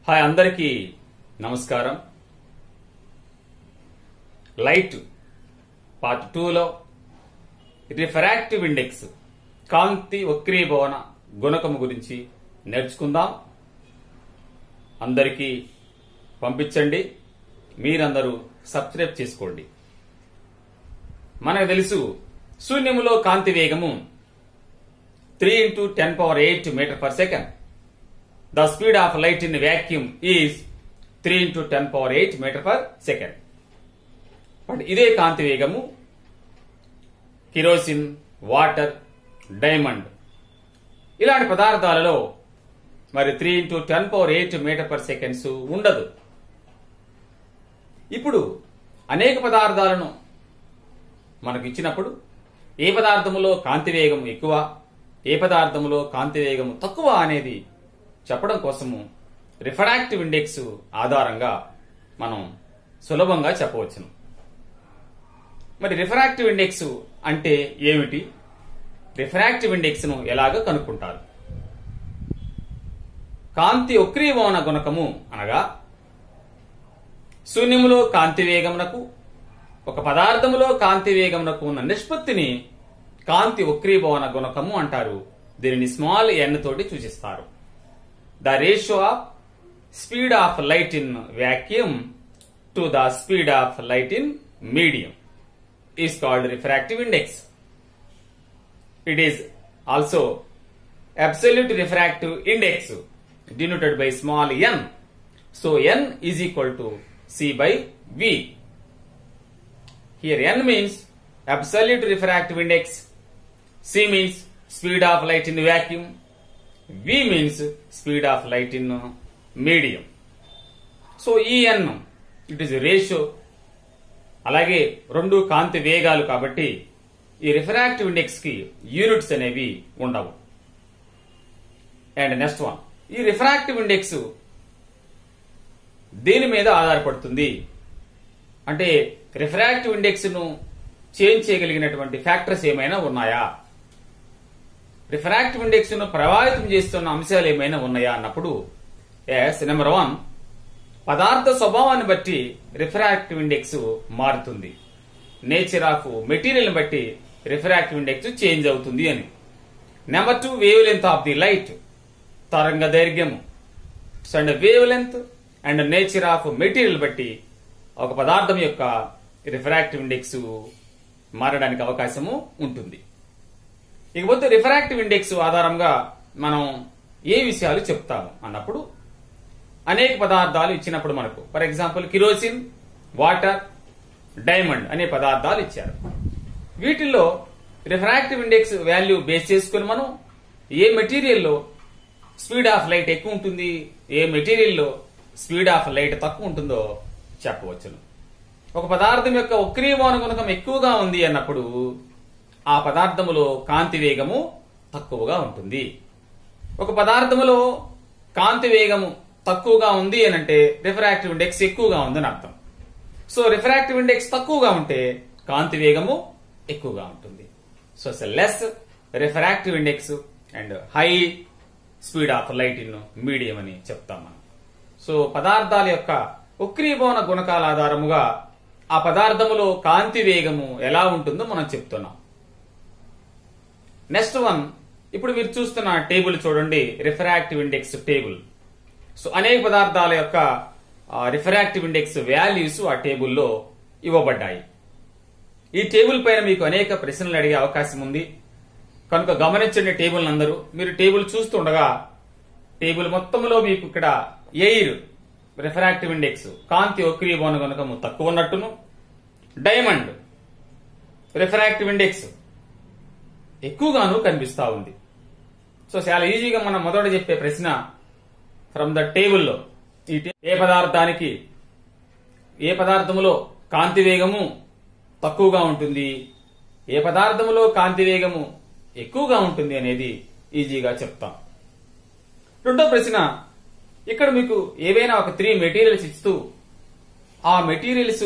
Hi అందరికీ నమస్కారం light part టూలో రిఫరాక్టివ్ ఇండెక్స్ కాంతి వక్రీభవన గుణకము గురించి నేర్చుకుందాం అందరికీ పంపించండి మీరందరూ సబ్స్క్రైబ్ చేసుకోండి మనకు తెలుసు శూన్యములో కాంతి వేగము three into ten power eight metre per second the speed of light in vacuum is three into ten power eight metre per second but ఇదే కాంతి వేగము కిరోసిన్ వాటర్ డైమండ్ ఇలాంటి పదార్థాలలో మరి three into ten power eight metre per seconds ఉండదు ఇప్పుడు అనేక పదార్థాలను మనకు ఇచ్చినప్పుడు ఏ పదార్థములో కాంతి వేగం ఎక్కువ ఏ పదార్థములో కాంతి వేగం తక్కువ అనేది చెప్పడం కోసము రిఫరాక్టివ్ ఇండెక్స్ ఆధారంగా మనం సులభంగా చెప్పవచ్చును మరి రిఫరాక్టివ్ ఇండెక్స్ అంటే ఏమిటి రిఫరాక్టివ్ ఇండెక్స్ ను ఎలాగ కనుక్కుంటారు కాంతి వక్రీభవన గుణకము అనగా శూన్యములో కాంతి వేగమునకు ఒక పదార్థములో కాంతి వేగమునకు ఉన్న నిష్పత్తిని కాంతి వక్రీభవన గుణకము అంటారు దీనిని స్మాల్ ఎన్ తోటి సూచిస్తారు the ratio of speed of light in vacuum to the speed of light in medium is called refractive index it is also absolute refractive index denoted by small n. So n is equal to c by v. Here n means absolute refractive index, c means speed of light in vacuum, v means speed of light in medium. So ఈ n it is ratio అలాగే రెండు కాంతి వేగాలు కాబట్టి ఈ refractive index కి units అనేవి ఉండవు and next one ఈ refractive index దేని మీద ఆధారపడుతుంది అంటే రిఫరాక్టివ్ ఇండెక్స్ ను చేంజ్ చేయగలిగినటువంటి ఫ్యాక్టర్స్ ఏమైనా ఉన్నాయా రిఫరాక్టివ్ ఇండెక్స్ ను ప్రభావితం చేస్తున్న అంశాలు ఏమైనా ఉన్నాయా అన్నప్పుడు ఎస్ నెంబర్ వన్ పదార్థ స్వభావాన్ని బట్టి రిఫరాక్టివ్ ఇండెక్స్ మారుతుంది నేచర్ ఆఫ్ మెటీరియల్ బట్టి రిఫరాక్టివ్ ఇండెక్స్ చేంజ్ అవుతుంది అని number two wavelength of the light తరంగ దైర్ఘ్యము and wavelength and nature of material బట్టి ఒక పదార్థం యొక్క రిఫరాక్టివ్ ఇండెక్స్ మారడానికి అవకాశము ఉంటుంది ఇకపోతే రిఫరాక్టివ్ ఇండెక్స్ ఆధారంగా మనం ఏ విషయాలు చెప్తాము అన్నప్పుడు అనేక పదార్థాలు ఇచ్చినప్పుడు మనకు for example kerosene water diamond అనే పదార్థాలు ఇచ్చారు వీటిల్లో రిఫరాక్టివ్ ఇండెక్స్ వాల్యూ బేస్ చేసుకుని మనం ఏ మెటీరియల్లో స్పీడ్ ఆఫ్ లైట్ ఎక్కువ ఉంటుంది ఏ మెటీరియల్లో స్పీడ్ ఆఫ్ లైట్ తక్కువ ఉంటుందో చెప్పవచ్చును ఒక పదార్థం యొక్క వక్రీభవన గుణకం ఎక్కువగా ఉంది అన్నప్పుడు ఆ పదార్థములో కాంతి వేగము తక్కువగా ఉంటుంది ఒక పదార్థములో కాంతి వేగము తక్కువగా ఉంది అని అంటే రిఫరాక్టివ్ ఇండెక్స్ ఎక్కువగా ఉందని అర్థం సో రిఫరాక్టివ్ ఇండెక్స్ తక్కువగా ఉంటే కాంతి వేగము ఎక్కువగా ఉంటుంది so less refractive index and high speed of light in medium అని చెప్తాం మనం సో పదార్థాల యొక్క ఉక్రీభవన గుణకాల ఆధారముగా ఆ పదార్థములో కాంతి వేగము ఎలా ఉంటుందో మనం చెప్తున్నాం నెక్స్ట్ వన్ ఇప్పుడు మీరు చూస్తున్న టేబుల్ చూడండి రిఫరాక్టివ్ ఇండెక్స్ టేబుల్ సో అనేక పదార్థాల యొక్క రిఫరాక్టివ్ ఇండెక్స్ వాల్యూస్ ఆ టేబుల్లో ఇవ్వబడ్డాయి ఈ టేబుల్ పైన మీకు అనేక ప్రశ్నలు అడిగే అవకాశం ఉంది కనుక గమనించండి టేబుల్ అందరూ మీరు టేబుల్ చూస్తుండగా టేబుల్ మొత్తంలో మీకు ఇక్కడ ఎయిర్ రిఫరాక్టివ్ ఇండెక్స్ కాంతి వక్రీభవన గణకము తక్కువ ఉన్నట్టును డైమండ్ రిఫరాక్టివ్ ఇండెక్స్ ఎక్కువగాను కనిపిస్తా ఉంది సో చాలా ఈజీగా మనం మొదట చెప్పే ప్రశ్న ఫ్రమ్ ద టేబుల్లో ఈ ఏ పదార్థానికి ఏ పదార్థములో కాంతి వేగము తక్కువగా ఉంటుంది ఏ పదార్థములో కాంతి వేగము ఎక్కువగా ఉంటుంది అనేది ఈజీగా చెప్తాం రెండో ప్రశ్న ఇక్కడ మీకు ఏవైనా ఒక త్రీ మెటీరియల్స్ ఇస్తూ ఆ మెటీరియల్స్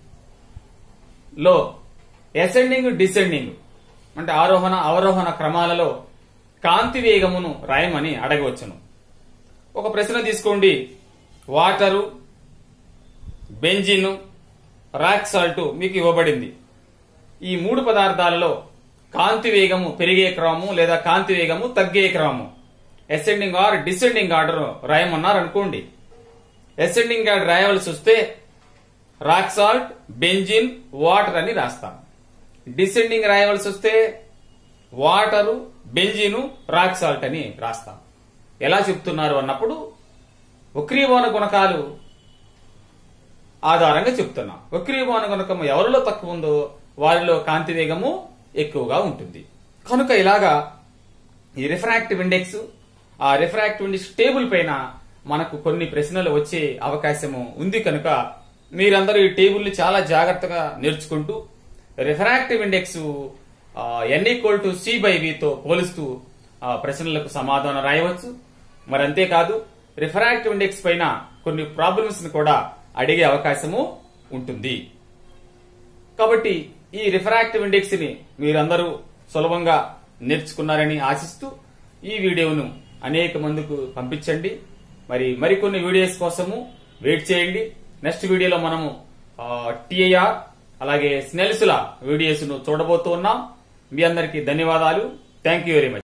లో అసెండింగ్ డిసెండింగ్ అంటే ఆరోహణ అవరోహణ క్రమాలలో కాంతి వేగమును రాయమని అడగవచ్చును ఒక ప్రశ్న తీసుకోండి వాటరు బెంజిన్ రాక్ సాల్ట్ మీకు ఇవ్వబడింది ఈ మూడు పదార్థాలలో కాంతి వేగము పెరిగే క్రమము లేదా కాంతి వేగము తగ్గే క్రమము అసెండింగ్ ఆర్ డిసెండింగ్ ఆర్డర్ రాయమన్నారు అనుకోండి అసెండింగ్ ఆర్డర్ రాయవలసి వస్తే రాక్ సాల్ట్ బెంజిన్ వాటర్ అని రాస్తాం డిసెండింగ్ రాయవలసి వస్తే వాటరు బెంజిను రాక్ సాల్ట్ అని రాస్తాం ఎలా చెప్తున్నారు అన్నప్పుడు వక్రీభవన గుణకాలు ఆధారంగా చెప్తున్నాం వక్రీభవన గుణకం ఎవరిలో తక్కువ ఉందో వారిలో కాంతి వేగము ఎక్కువగా ఉంటుంది కనుక ఇలాగా ఈ రిఫ్రాక్టివ్ ఇండెక్స్ ఆ రిఫ్రాక్టివ్ ఇండెక్స్ టేబుల్ పైన మనకు కొన్ని ప్రశ్నలు వచ్చే అవకాశము ఉంది కనుక మీరందరూ ఈ టేబుల్ ని చాలా జాగ్రత్తగా నేర్చుకుంటూ refractive index N equal to C by వితో పోలుస్తూ ఆ ప్రశ్నలకు సమాధానం రాయవచ్చు మరి అంతేకాదు రిఫ్రాక్టివ్ ఇండెక్స్ పైన కొన్ని ప్రాబ్లమ్స్ ని కూడా అడిగే అవకాశము ఉంటుంది కాబట్టి ఈ రిఫరాక్టివ్ ఇండెక్స్ ని మీరందరూ సులభంగా నేర్చుకున్నారని ఆశిస్తూ ఈ వీడియోను అనేక మందికి పంపించండి మరి మరికొన్ని వీడియోస్ కోసము వెయిట్ చేయండి నెక్స్ట్ వీడియోలో మనము టిఐఆర్ అలాగే స్నెల్సుల వీడియోస్ ను చూడబోతున్నాం మీ అందరికీ ధన్యవాదాలు థ్యాంక్ యూ వెరీ మచ్